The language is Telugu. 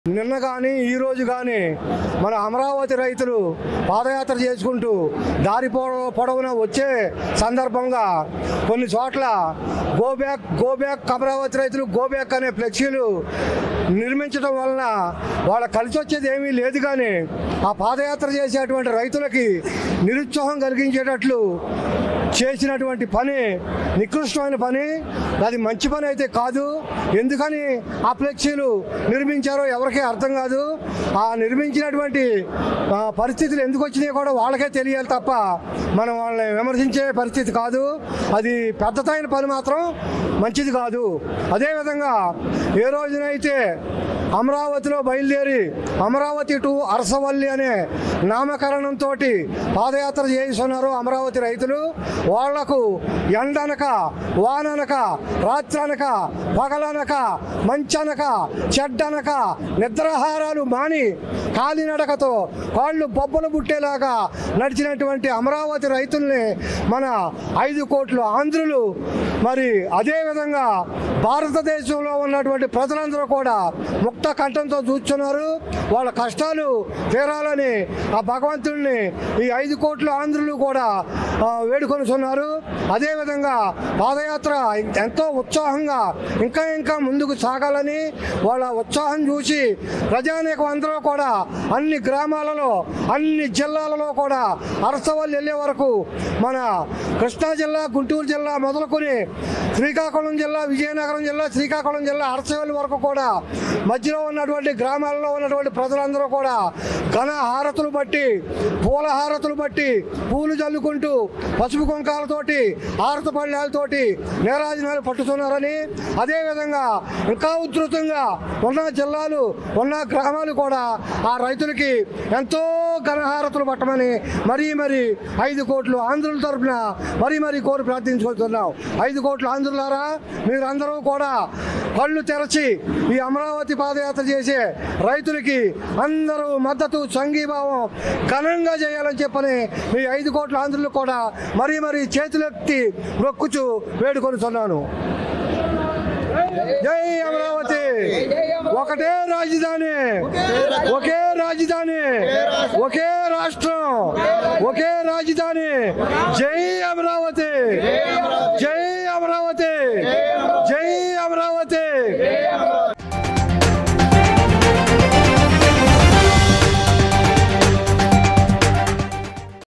నిన్న కానీ ఈ రోజు కానీ మన అమరావతి రైతులు పాదయాత్ర చేసుకుంటూ దారి పొడ- పొడవున వచ్చే సందర్భంగా కొన్ని చోట్ల go back go back Amaravati రైతులు గో బ్యాక్ అనే ఫ్లెక్సీలు నిర్మించడం వలన వాళ్ళ కలిసి వచ్చేది ఏమీ లేదు కానీ ఆ పాదయాత్ర చేసేటువంటి రైతులకి నిరుత్సాహం కలిగించేటట్లు చేసినటువంటి పని నికృష్టమైన పని అది మంచి పని అయితే కాదు ఎందుకని ఆ ఫ్లెక్సీలు నిర్మించారో ఎవరికీ అర్థం కాదు ఆ నిర్మించినటువంటి ఆ, పరిస్థితులు ఎందుకు వచ్చినాయో కూడా వాళ్ళకే తెలియాలి తప్ప మనం వాళ్ళని విమర్శించే పరిస్థితి కాదు అది పెద్దతైన పని మాత్రం మంచిది కాదు అదేవిధంగా ఏ రోజునైతే అమరావతిలో బయలుదేరి అమరావతి టు అరసవల్లి అనే నామకరణంతో పాదయాత్ర చేస్తున్నారు అమరావతి రైతులు వాళ్లకు ఎండనక వాననక రాత్రనక పగలనక మంచనక చెడ్డనక నిద్రాహారాలు మాని కాలినడకతో కాళ్ళు బొబ్బలు పుట్టేలాగా నడిచినటువంటి అమరావతి రైతుల్ని మన ఐదు కోట్ల ఆంధ్రులు మరి అదేవిధంగా భారతదేశంలో ఉన్నటువంటి ప్రజలందరూ కూడా ముక్త కంఠంతో చూస్తున్నారు వాళ్ళ కష్టాలు తీరాలని ఆ భగవంతుడిని ఈ ఐదు కోట్ల ఆంధ్రులు కూడా ఆ, వేడుకొనుతున్నారు అదేవిధంగా పాదయాత్ర ఎంతో ఉత్సాహంగా ఇంకా ఇంకా ముందుకు సాగాలని వాళ్ళ ఉత్సాహం చూసి ప్రజానీకం అందరూ కూడా అన్ని గ్రామాలలో అన్ని జిల్లాలలో కూడా అరసవల్లి వెళ్ళే వరకు మన కృష్ణా జిల్లా గుంటూరు జిల్లా మొదలుకొని శ్రీకాకుళం జిల్లా విజయనగరం జిల్లా శ్రీకాకుళం జిల్లా అరసవల్లి వరకు కూడా మధ్యలో ఉన్నటువంటి గ్రామాల్లో ఉన్నటువంటి ప్రజలందరూ కూడా ఘన హారతులు బట్టి పూల హారతులు బట్టి పూలు చల్లుకుంటూ పసుపు కుంకాలతోటి హారత పళ్ళాలతోటి నేరాజనాలు పట్టుతున్నారని అదేవిధంగా ఇంకా ఉధృతంగా ఉన్న జిల్లాలు ఉన్న గ్రామాలు కూడా ఆ రైతులకి ఎంతో ఘనహారతులు పట్టమని మరీ మరి ఐదు కోట్లు ఆంధ్రుల తరపున మరీ మరీ కోరి ప్రార్థించుకుంటున్నాం ఐదు కోట్ల ఆంధ్రులారా మీరందరూ కూడా కళ్ళు తెరచి ఈ అమరావతి పాదయాత్ర చేసే రైతులకి అందరూ మద్దతు సంఘీభావం ఘనంగా చేయాలని చెప్పని మీ ఐదు కోట్ల ఆంధ్రులు కూడా మరీ మరీ చేతులెత్తి మొక్కుచు వేడుకొనుతున్నాను జై అమరావతి ఒకటే రాజధాని ఒకే రాజధాని ఒకే రాష్ట్రం ఒకే రాజధాని జై అమరావతి